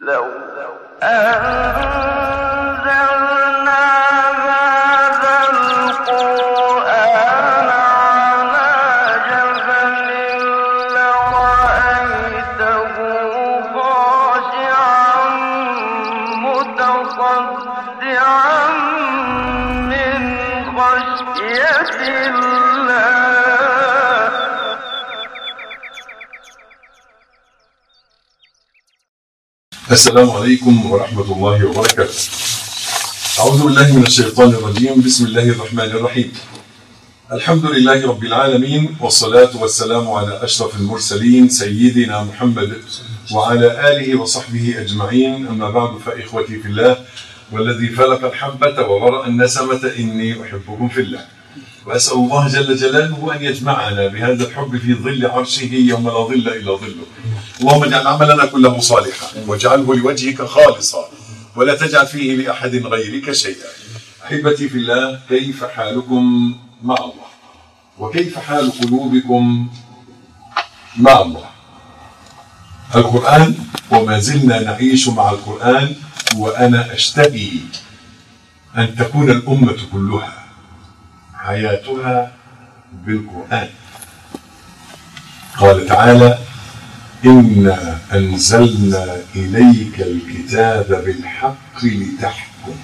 لو أنزلنا هذا القرآن على جبل لرأيته خاشعا متصدعا من خشية الله السلام عليكم ورحمة الله وبركاته أعوذ بالله من الشيطان الرجيم بسم الله الرحمن الرحيم الحمد لله رب العالمين والصلاة والسلام على أشرف المرسلين سيدنا محمد وعلى آله وصحبه أجمعين أما بعد فإخوتي في الله والذي فلق الحبة وبرأ النسمة إني أحبكم في الله وأسأل الله جل جلاله أن يجمعنا بهذا الحب في ظل عرشه يوم لا ظل إلا ظله اللهم اجعل عملنا كله صالحا واجعله لوجهك خالصا ولا تجعل فيه لأحد غيرك شيئا أحبتي في الله كيف حالكم مع الله وكيف حال قلوبكم مع الله القرآن وما زلنا نعيش مع القرآن وأنا أشتهي أن تكون الأمة كلها حياتها بالقرآن قال تعالى إنا أنزلنا إليك الكتاب بالحق لتحكم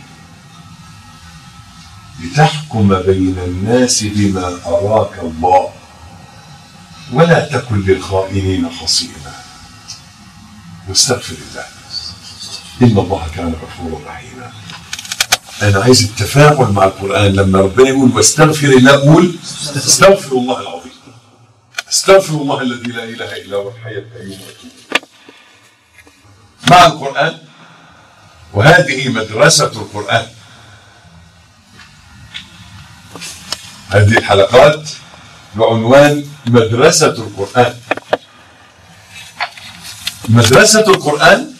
لتحكم بين الناس بما أراك الله ولا تكن للخائنين خصيما واستغفر الله إن الله كان غفورا رحيما أنا عايز التفاعل مع القرآن لما ربنا يقول واستغفر الله قول استغفر الله العظيم استغفر الله الذي لا اله الا هو الحي القيوم واتوب إليه. مع القران وهذه مدرسه القران هذه الحلقات بعنوان مدرسه القران مدرسه القران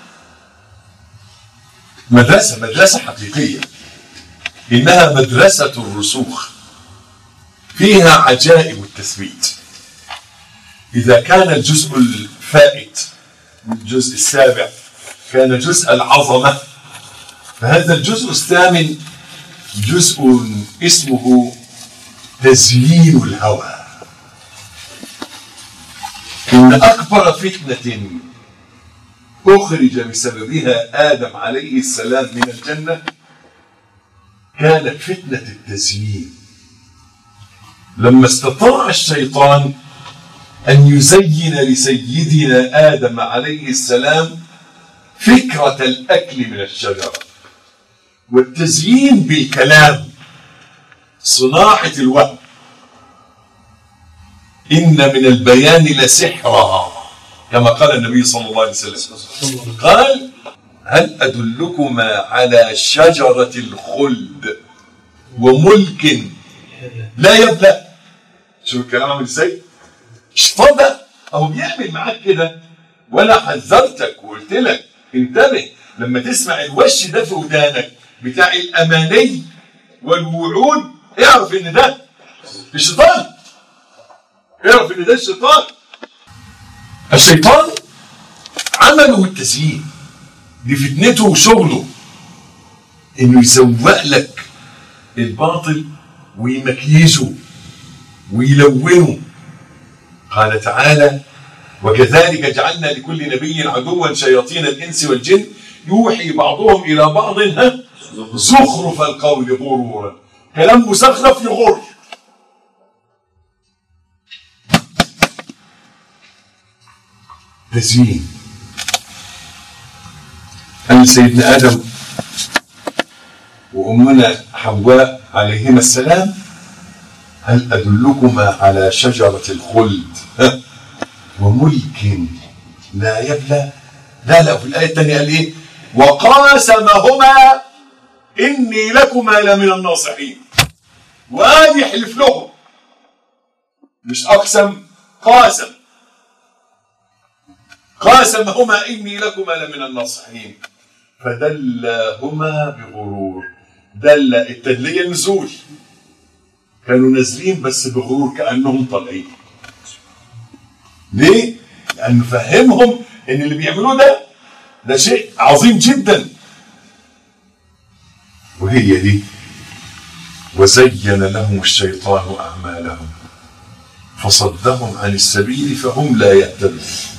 مدرسه مدرسه حقيقيه انها مدرسه الرسوخ فيها عجائب التثبيت إذا كان الجزء الفائت الجزء السابع كان جزء العظمة فهذا الجزء الثامن جزء اسمه تزيين الهوى إن أكبر فتنة أخرج بسببها آدم عليه السلام من الجنة كانت فتنة التزيين لما استطاع الشيطان أن يزين لسيدنا آدم عليه السلام فكرة الأكل من الشجرة والتزيين بالكلام صناعة الوهم إن من البيان لسحرا كما قال النبي صلى الله عليه وسلم قال هل أدلكما على شجرة الخلد وملك لا يبلى شوف الكلام عامل ازاي؟ الشيطان ده اهو بيعمل معاك كده وانا حذرتك وقلت لك انتبه لما تسمع الوش ده في ودانك بتاع الاماني والوعود اعرف ان ده الشيطان اعرف ان ده الشيطان الشيطان عمله التزيين دي فتنته وشغله انه يسوق لك الباطل ويمكيزه ويلونه قال تعالى وكذلك جعلنا لكل نبي عدوا شياطين الانس والجن يوحي بعضهم الى بعض ها زخرف القول غرورا كلام مزخرف يغر تزيين قال سيدنا ادم وامنا حواء عليهما السلام هل أدلكما على شجرة الخلد ها؟ وملك لا يبلى لا لا في الآية الثانية قال إيه وقاسمهما إني لكما لمن الناصحين وقال يحلف لهم مش أقسم قاسم قاسمهما إني لكما لمن الناصحين فدلاهما بغرور دل التدلية نزول كانوا نازلين بس بغرور كانهم طالعين ليه؟ لانه فهمهم ان اللي بيعملوه ده ده شيء عظيم جدا وهي دي وزين لهم الشيطان أعمالهم فصدهم عن السبيل فهم لا يهتدون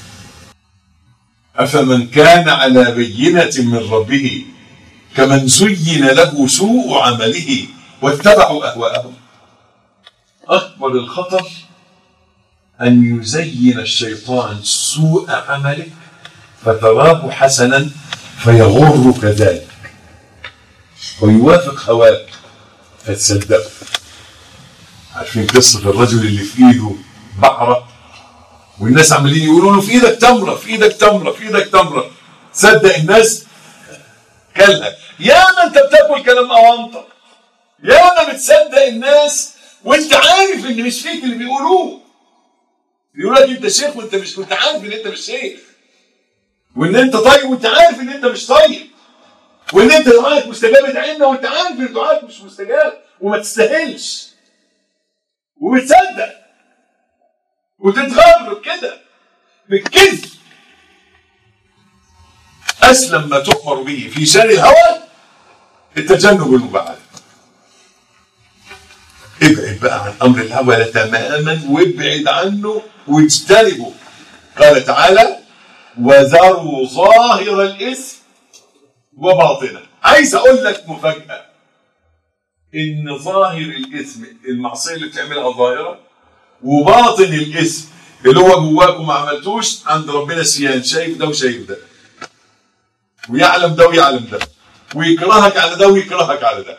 أفمن كان على بينة من ربه كمن زين له سوء عمله واتبعوا أهواءهم أكبر الخطر أن يزين الشيطان سوء عملك فتراه حسنا فيغرك ذلك ويوافق هواك فتصدقه عارفين قصة الرجل اللي في ايده بحرة والناس عمالين يقولوا له في ايدك تمرة في ايدك تمرة في ايدك تمرة صدق الناس كلها يا ما انت بتاكل كلام اوانطة يا ما بتصدق الناس وانت عارف ان مش فيك اللي بيقولوه يقول لك انت شيخ وانت مش وانت عارف ان انت مش شيخ وان انت طيب وانت عارف ان انت مش طيب وان انت دعائك مستجاب ادعينا وانت عارف ان دعائك مش مستجاب وما تستاهلش وبتصدق وتتغرب كده بالكذب اسلم ما تؤمر به في شان الهوى التجنب المبعد ابعد بقى عن امر الهوى تماما وابعد عنه واجتنبه قال تعالى وذروا ظاهر الاثم وباطنه عايز اقول لك مفاجاه ان ظاهر الاثم المعصيه اللي بتعملها ظاهره وباطن الاثم اللي هو جواك وما عملتوش عند ربنا سيان شايف ده وشايف ده ويعلم ده ويعلم ده ويكرهك على ده ويكرهك على ده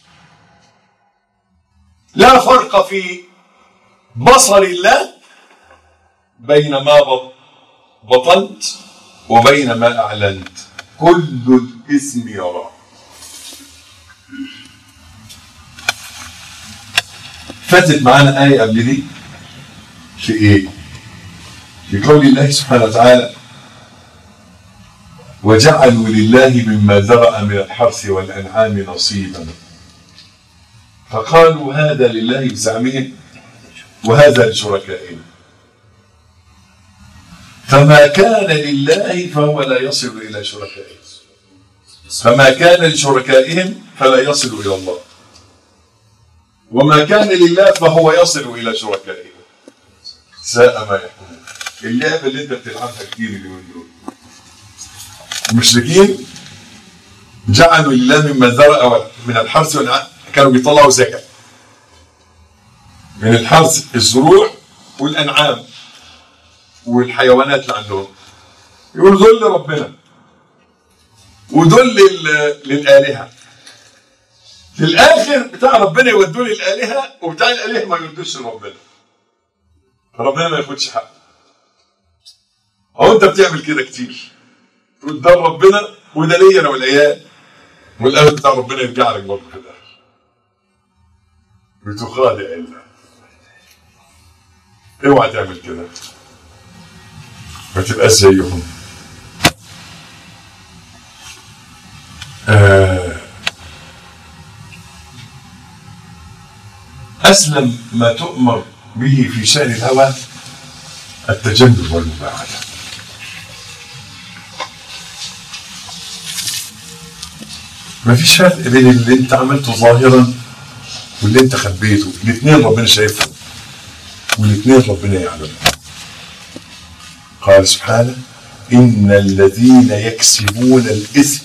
لا فرق في بصر الله بين ما بط- بطنت وبين ما اعلنت كل الاسم يراه فاتت معانا آية قبل دي في إيه؟ في قول الله سبحانه وتعالى وجعلوا لله مما ذرأ من الحرث والأنعام نصيبا فقالوا هذا لله بزعمهم وهذا لشركائهم فما كان لله فهو لا يصل إلى شركائهم فما كان لشركائهم فلا يصل إلى الله وما كان لله فهو يصل إلى شركائهم ساء ما يحكمون اللعبة اللي انت بتلعبها كتير اليومين دول المشركين جعلوا لله مما ذرأ من الحرث والأنعام كانوا بيطلعوا زكاة من الحرث الزروع والأنعام والحيوانات اللي عندهم يقولوا دول لربنا ودول لل- للآلهة في الآخر بتاع ربنا يودوه للآلهة وبتاع الآلهة ما يودوش لربنا ربنا ما ياخدش حقه أو أنت بتعمل كده كتير تقول ده ربنا وده ليا أنا والعيال والآخر بتاع ربنا يرجع لك برضه في الآخر بتخادع الله اوعى تعمل كده ما تبقاش زيهم آه أسلم ما تؤمر به في شأن الهوى التجنب والمباعدة ما فيش فرق بين اللي انت عملته ظاهرا واللي انت خبيته الاثنين ربنا شايفهم والاثنين ربنا يعلمهم قال سبحانه إن الذين يكسبون الإثم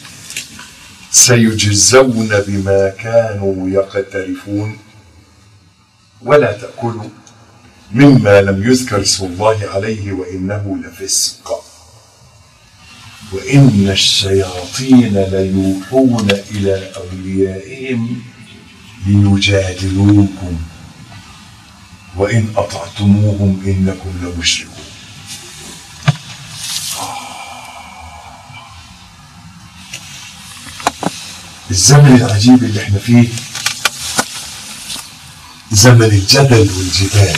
سيجزون بما كانوا يقترفون ولا تأكلوا مما لم يذكر اسم الله عليه وإنه لفسق وإن الشياطين ليوحون إلى أوليائهم ليجادلوكم وإن أطعتموهم إنكم لمشركون الزمن العجيب اللي احنا فيه زمن الجدل والجدال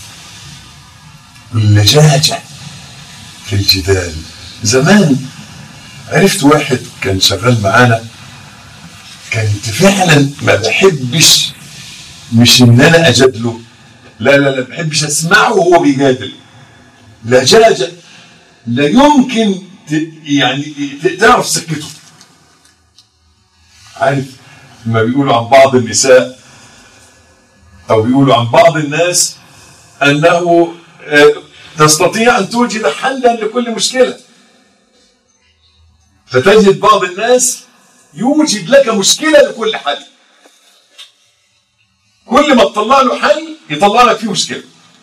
واللجاجة في الجدال زمان عرفت واحد كان شغال معانا كنت فعلا ما بحبش مش ان انا اجادله لا لا لا ما بحبش اسمعه وهو بيجادل لجاجة لا يمكن ت- يعني ت- تعرف سكته عارف ما بيقولوا عن بعض النساء او بيقولوا عن بعض الناس انه آه، تستطيع ان توجد حلا لكل مشكله فتجد بعض الناس يوجد لك مشكله لكل حل كل ما تطلع له حل يطلع لك فيه مشكله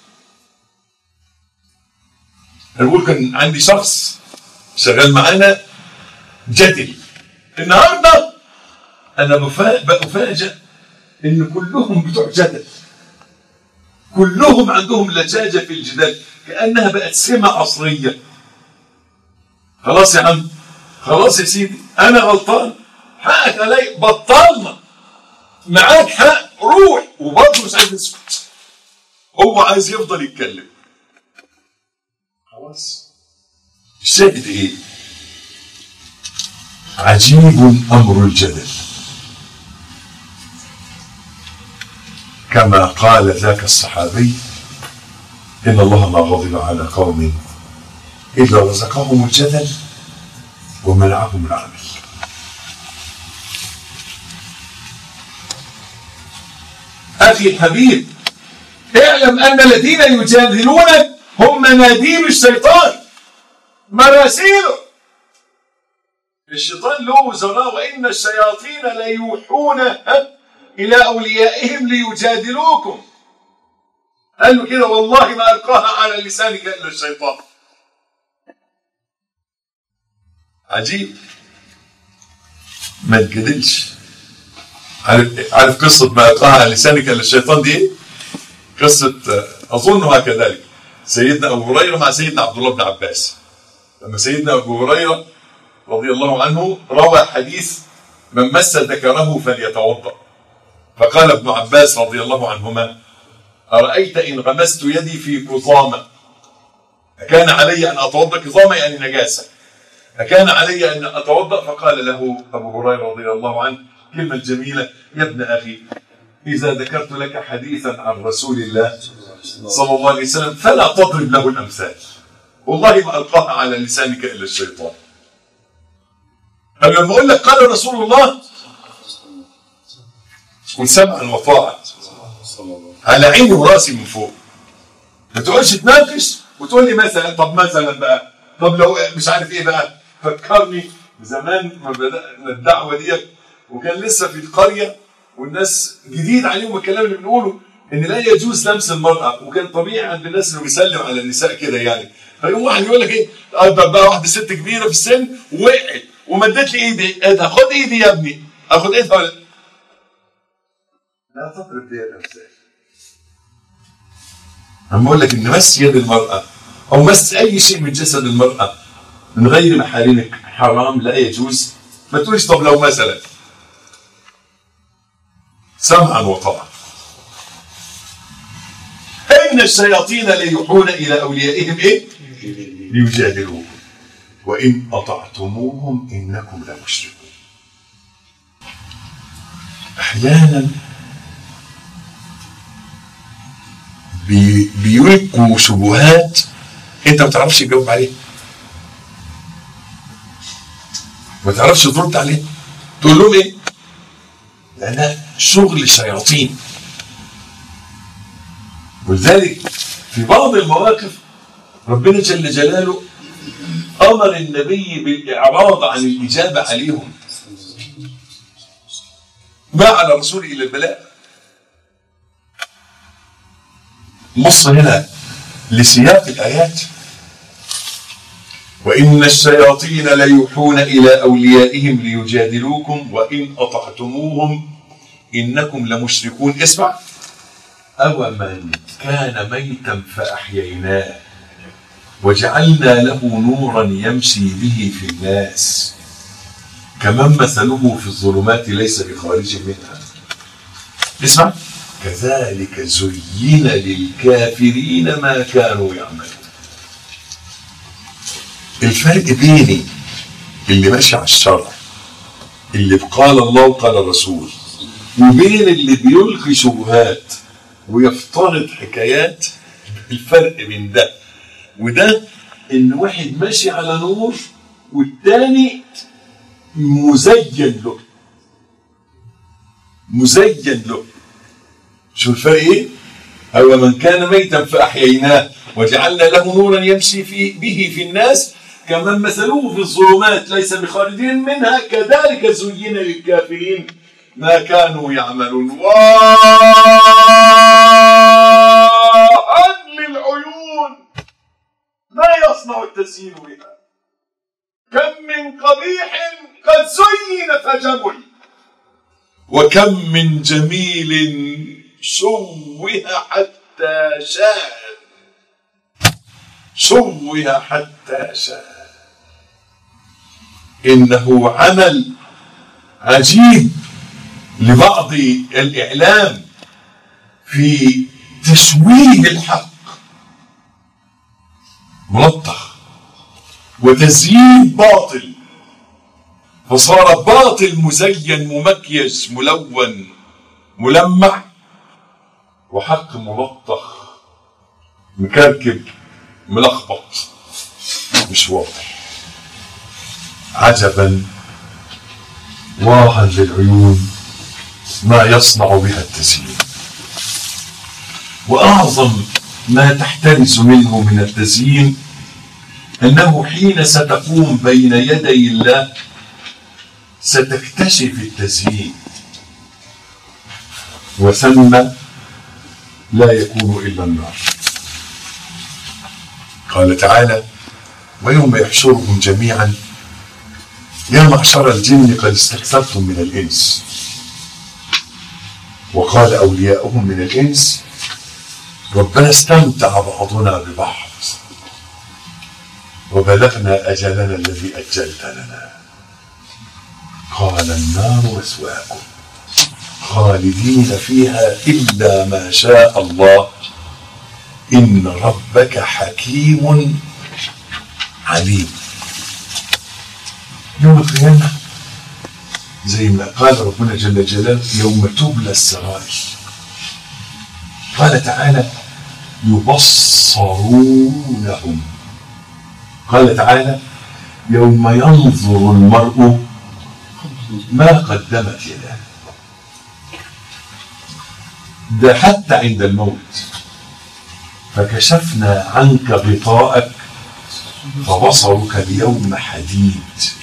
انا بقول كان عندي شخص شغال معانا جدل النهارده انا بفا- بفاجئ ان كلهم بتوع جدل كلهم عندهم لجاجه في الجدال كانها بقت سمه عصريه خلاص يا عم خلاص يا سيدي انا غلطان حقك علي بطلنا معاك حق روح وبرضه مش عايز يسكت هو عايز يفضل يتكلم خلاص الشاهد ايه عجيب امر الجدل كما قال ذاك الصحابي ان الله ما غضب على قوم الا رزقهم الجدل ومنعهم العمل اخي الحبيب اعلم ان الذين يجادلونك هم مناديب الشيطان مراسيله الشيطان له وزراء وان الشياطين ليوحون ها، الى اوليائهم ليجادلوكم قال له كده والله ما القاها على لسانك الا الشيطان عجيب ما تجادلش عارف عارف قصه ما القاها على لسانك الا الشيطان دي ايه؟ قصه آه، اظنها كذلك سيدنا ابو هريره مع سيدنا عبد الله بن عباس لما سيدنا ابو هريره رضي الله عنه روى حديث من مس ذكره فليتوضا فقال ابن عباس رضي الله عنهما ارايت ان غمست يدي في كظامه أكان علي ان اتوضا كظامه يعني نجاسه أكان علي أن أتوضأ فقال له أبو هريرة رضي الله عنه كلمة جميلة يا ابن أخي إذا ذكرت لك حديثا عن رسول الله صلى الله عليه وسلم فلا تضرب له الأمثال والله ما ألقاها على لسانك إلا الشيطان طب لما أقول لك قال رسول الله قل سمعا وطاعة على عيني وراسي من فوق ما تقعدش تناقش وتقول لي مثلا طب مثلا بقى طب لو مش عارف ايه بقى فكرني زمان ما بدأنا الدعوة ديت وكان لسه في القرية والناس جديد عليهم الكلام اللي بنقوله ان لا يجوز لمس المرأة وكان طبيعي عند الناس انه بيسلم على النساء كده يعني فيقوم واحد يقول لك ايه أقدر بقى واحدة ست كبيرة في السن وقعت ومدت لي ايدي ايه ده خد ايدي يا ابني اخد ايدها ولا لا تضرب بها الامثال أما أقول لك إن مس يد المرأة أو مس أي شيء من جسد المرأة من غير محارمك حرام لا يجوز ما تقولش طب لو مثلا سمعا وطاعة إن الشياطين ليوحون إلى أوليائهم إيه؟ ليجادلوكم وإن أطعتموهم إنكم لمشركون أحيانا بي بيلقوا شبهات انت ما تعرفش تجاوب عليها ما تعرفش ترد عليها تقول لهم ايه لانها شغل شياطين ولذلك في بعض المواقف ربنا جل جلاله امر النبي بالاعراض عن الاجابه عليهم ما على الرسول الا البلاء بص هنا لسياق الآيات وإن الشياطين ليوحون إلى أوليائهم ليجادلوكم وإن أطعتموهم إنكم لمشركون اسمع أو من كان ميتا فأحييناه وجعلنا له نورا يمشي به في الناس كمن مثله في الظلمات ليس بخارج منها اسمع كذلك زين للكافرين ما كانوا يعملون الفرق بيني اللي ماشي على الشرع اللي بقال الله وقال الرسول وبين اللي بيلقي شبهات ويفترض حكايات الفرق بين ده وده ان واحد ماشي على نور والتاني مزين له مزين له شو الفرق ايه؟ أو من كان ميتا فأحييناه وجعلنا له نورا يمشي في به في الناس كمن مثلوه في الظلمات ليس بخارج منها كذلك زين للكافرين ما كانوا يعملون وأن للعيون ما يصنع التزيين بها كم من قبيح قد زين فجمل وكم من جميل شوه حتى شان شوه حتى شان إنه عمل عجيب لبعض الإعلام في تشويه الحق ملطخ وتزيين باطل فصار باطل مزين ممكيج ملون ملمع وحق ملطخ مكركب ملخبط مش واضح عجبا واها للعيون ما يصنع بها التزيين واعظم ما تحترز منه من التزيين انه حين ستقوم بين يدي الله ستكتشف التزيين وثم لا يكون الا النار قال تعالى ويوم يحشرهم جميعا يا معشر الجن قد استكثرتم من الانس وقال اولياؤهم من الانس ربنا استمتع بعضنا ببعض وبلغنا اجلنا الذي اجلت لنا قال النار مثواكم خالدين فيها الا ما شاء الله ان ربك حكيم عليم يوم القيامه زي ما قال ربنا جل جلاله يوم تبلى السرائر قال تعالى يبصرونهم قال تعالى يوم ينظر المرء ما قدمت يداه ده حتى عند الموت فكشفنا عنك غطاءك فبصرك اليوم حديد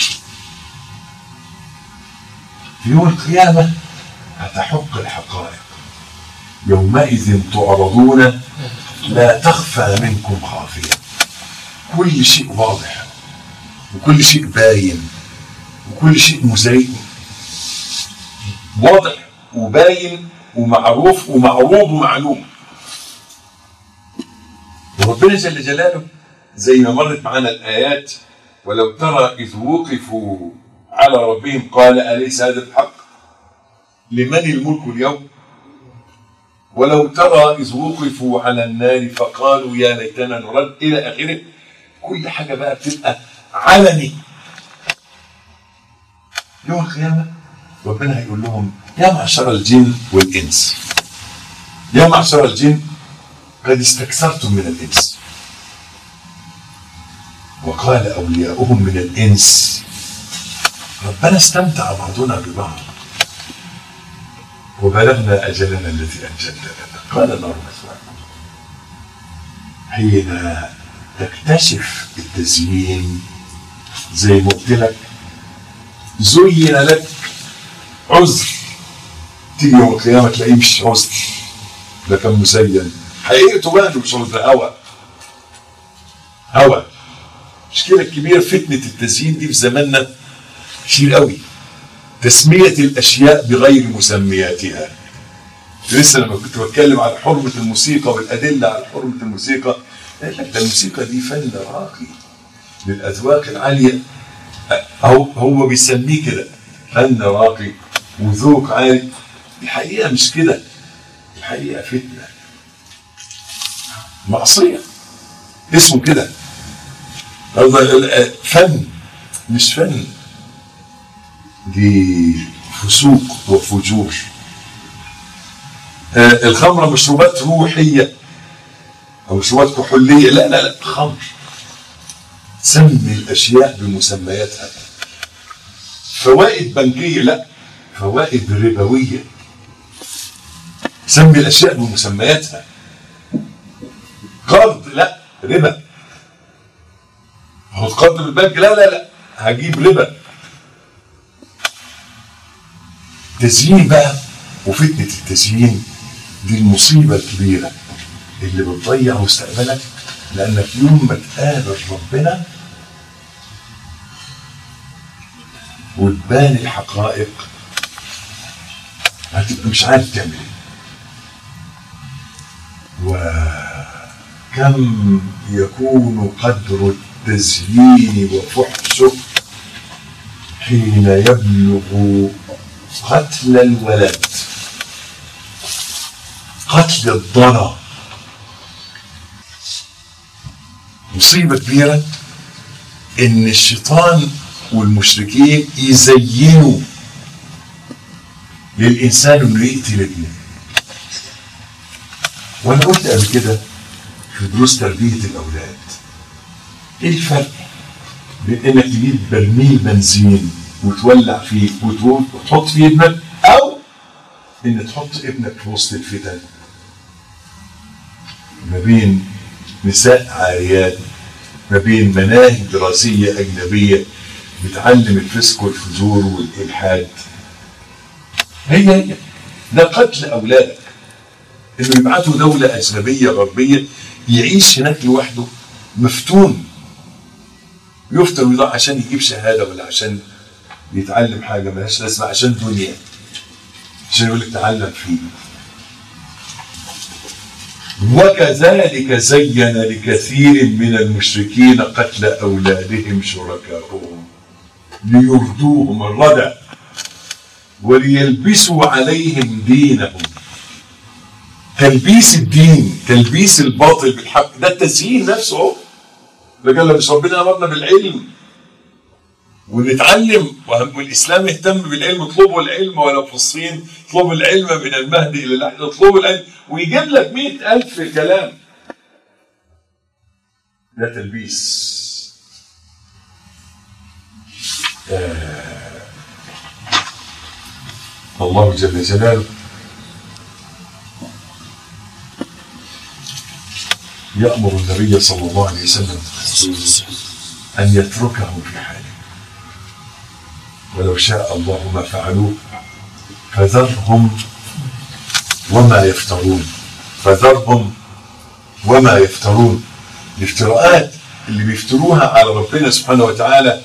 في يوم القيامة هتحق الحقائق يومئذ تعرضون لا تخفى منكم خافية كل شيء واضح وكل شيء باين وكل شيء مزين واضح وباين ومعروف ومعروض ومعلوم وربنا جل جلاله زي ما مرت معانا الآيات ولو ترى إذ وقفوا على ربهم قال أليس هذا الحق لمن الملك اليوم ولو ترى إذ وقفوا على النار فقالوا يا ليتنا نرد إلى آخره كل حاجة بقى بتبقى علني يوم القيامة ربنا هيقول لهم يا معشر الجن والإنس يا معشر الجن قد استكثرتم من الإنس وقال أولياؤهم من الإنس ربنا استمتع بعضنا ببعض وبلغنا أجلنا الذي أجلت لنا قال النار مثواكم حين تكتشف التزيين زي ما قلت لك زين لك عذر تيجي يوم القيامة تلاقيه مش عذر ده كان مزين حقيقته بقى مش عذر هوى هوى المشكلة الكبيرة فتنة التزيين دي في زماننا كتير قوي تسمية الأشياء بغير مسمياتها لسه لما كنت بتكلم على حرمة الموسيقى والأدلة على حرمة الموسيقى قال لك ده الموسيقى دي فن راقي للأذواق العالية هو هو بيسميه كده فن راقي وذوق عالي الحقيقة مش كده الحقيقة فتنة معصية اسمه كده فن مش فن دي فسوق وفجور آه الخمرة مشروبات روحية أو مشروبات كحولية لا لا لا خمر سمي الاشياء بمسمياتها فوائد بنكيه لا فوائد ربويه سمي الاشياء بمسمياتها قرض لا ربا هو القرض بالبنك لا لا لا هجيب ربا تزيين بقى وفتنة التزيين دي المصيبة الكبيرة اللي بتضيع مستقبلك لأنك يوم ما تقابل ربنا وتبان الحقائق هتبقى مش عارف تعمل ايه وكم يكون قدر التزيين وفحشه حين يبلغ قتل الولد قتل الضنا مصيبة كبيرة ان الشيطان والمشركين يزينوا للإنسان انه يقتل ابنه وانا قلت قبل كده في دروس تربية الأولاد ايه الفرق بين انك تجيب برميل بنزين وتولع فيه وتقول- وتحط فيه ابنك او ان تحط ابنك في وسط الفتن ما بين نساء عاريات ما بين مناهج دراسية أجنبية بتعلم الفسق والفجور والإلحاد هي هي ده قتل أولادك إنه يبعتوا دولة أجنبية غربية يعيش هناك لوحده مفتون يفتن ويضع عشان يجيب شهادة ولا عشان يتعلم حاجة ملهاش لازمة عشان دنيا عشان يقول لك تعلم فيه وكذلك زين لكثير من المشركين قتل أولادهم شركاؤهم ليردوهم الردى وليلبسوا عليهم دينهم تلبيس الدين تلبيس الباطل بالحق ده التزيين نفسه اهو ده قال مش ربنا امرنا بالعلم ونتعلم والاسلام يهتم بالعلم اطلبوا العلم ولو في الصين اطلبوا العلم من المهد الى اللحد اطلبوا العلم ويجيب لك مئة ألف كلام ده تلبيس آه. الله جل جلاله يأمر النبي صلى الله عليه وسلم أن يتركهم في حاله ولو شاء الله ما فعلوه فذرهم وما يفترون فذرهم وما يفترون الافتراءات اللي بيفتروها على ربنا سبحانه وتعالى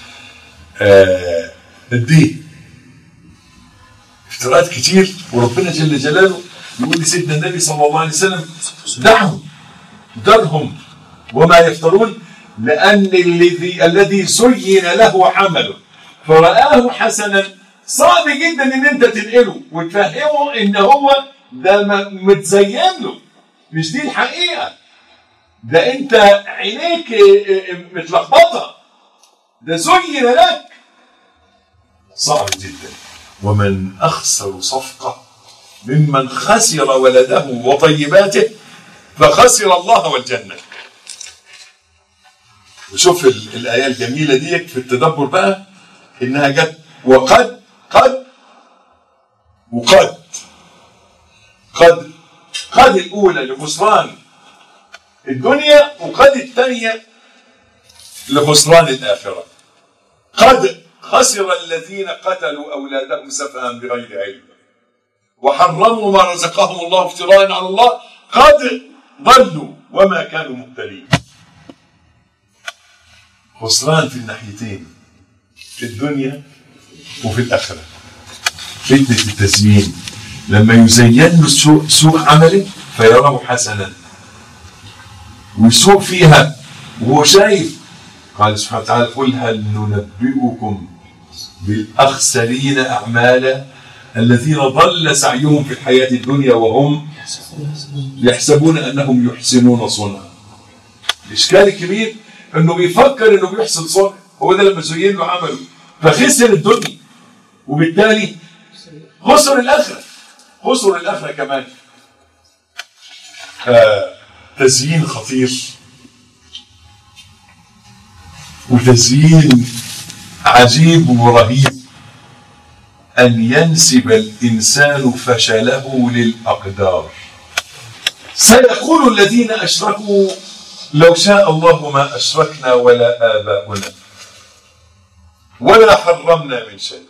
آه الدين افتراءات كتير وربنا جل جلاله يقول لسيدنا النبي صلى الله عليه وسلم دعهم ذرهم وما يفترون لأن الذي الذي زين له عمله فرآه حسنا صعب جدا ان انت تنقله وتفهمه ان هو ده م- متزين له مش دي الحقيقه ده انت عينيك اه، اه، متلخبطه ده زين لك صعب جدا ومن اخسر صفقه ممن خسر ولده وطيباته فخسر الله والجنه وشوف ال- الايه الجميله دي في التدبر بقى انها جت وقد قد وقد قد قد الاولى لخسران الدنيا وقد الثانيه لخسران الاخره قد خسر الذين قتلوا اولادهم سفها بغير علم وحرموا ما رزقهم الله افتراء على الله قد ضلوا وما كانوا مهتدين خسران في الناحيتين في الدنيا وفي الآخرة فتنة التزيين لما يزين له سوء, سوء عمله فيراه حسنا ويسوء فيها وهو شايف قال سبحانه وتعالى قل هل ننبئكم بالأخسرين أعمالا الذين ضل سعيهم في الحياة الدنيا وهم يحسبون أنهم يحسنون صنعا الإشكال الكبير إنه بيفكر إنه بيحسن صنع هو ده لما زين له عمله فخسر الدنيا وبالتالي خسر الآخرة خسر الآخرة كمان آه تزيين خطير وتزيين عجيب ورهيب أن ينسب الإنسان فشله للأقدار سيقول الذين أشركوا لو شاء الله ما أشركنا ولا آباؤنا ولا حرمنا من شيء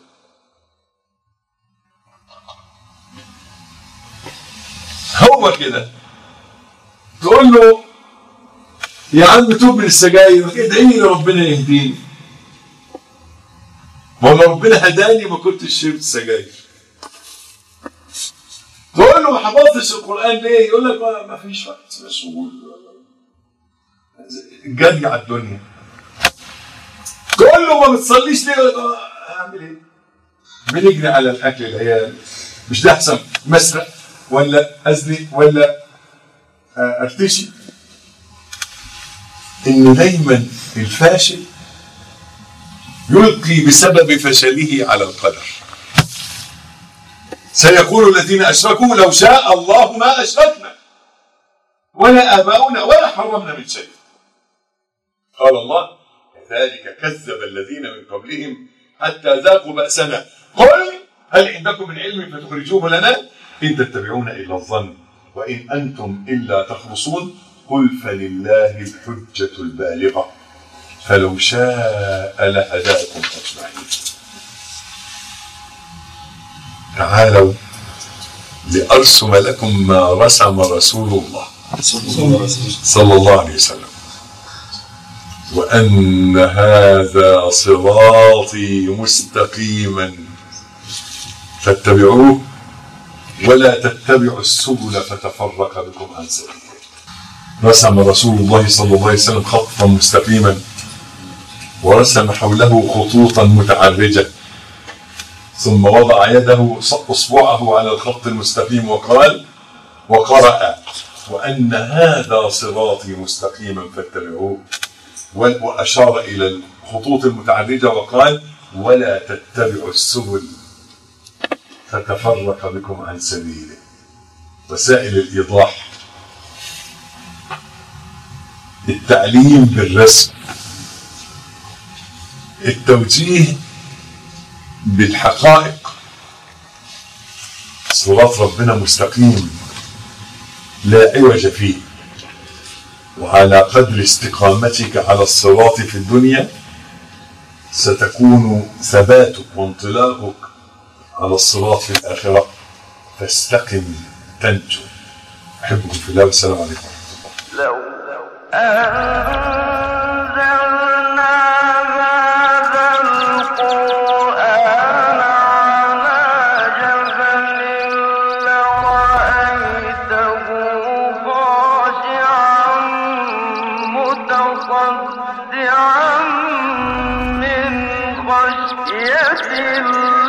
هو كده تقول له يا عم توب من السجاير ادعي لي ربنا يهديني والله ربنا هداني ما كنتش شربت سجاير تقول له ما حفظتش القران ليه يقول لك ما- ما فيش وقت مشغول جري على الدنيا تقول له ما بتصليش ليه يقول لك آه، هعمل ايه بنجري على الاكل العيال مش ده احسن مسرق ولا ازني ولا آه، ارتشي ان دايما الفاشل يلقي بسبب فشله على القدر سيقول الذين اشركوا لو شاء الله ما اشركنا ولا اباؤنا ولا حرمنا من شيء قال الله كذلك كذب الذين من قبلهم حتى ذاقوا بأسنا قل هل عندكم من علم فتخرجوه لنا إن تتبعون إلا الظن وإن أنتم إلا تخرصون قل فلله الحجة البالغة فلو شاء لهداكم أجمعين تعالوا لأرسم لكم ما رسم رسول الله صلى الله عليه وسلم وأن هذا صراطي مستقيما فاتبعوه ولا تتبعوا السبل فتفرق بكم عن سبيله رسم رسول الله صلى الله عليه وسلم خطا مستقيما ورسم حوله خطوطا متعرجة ثم وضع يده اصبعه على الخط المستقيم وقال وقرأ وأن هذا صراطي مستقيما فاتبعوه وأشار إلى الخطوط المتعرجة وقال ولا تتبعوا السبل فتفرق بكم عن سبيله وسائل الإيضاح التعليم بالرسم التوجيه بالحقائق صراط ربنا مستقيم لا عوج فيه وعلى قدر استقامتك على الصراط في الدنيا ستكون ثباتك وانطلاقك على الصراط في الآخرة فاستقم تنجو أحبكم في الله والسلام عليكم لو أنزلنا هذا القرآن على جبل لرأيته خاشعا متصدعا من خشية الله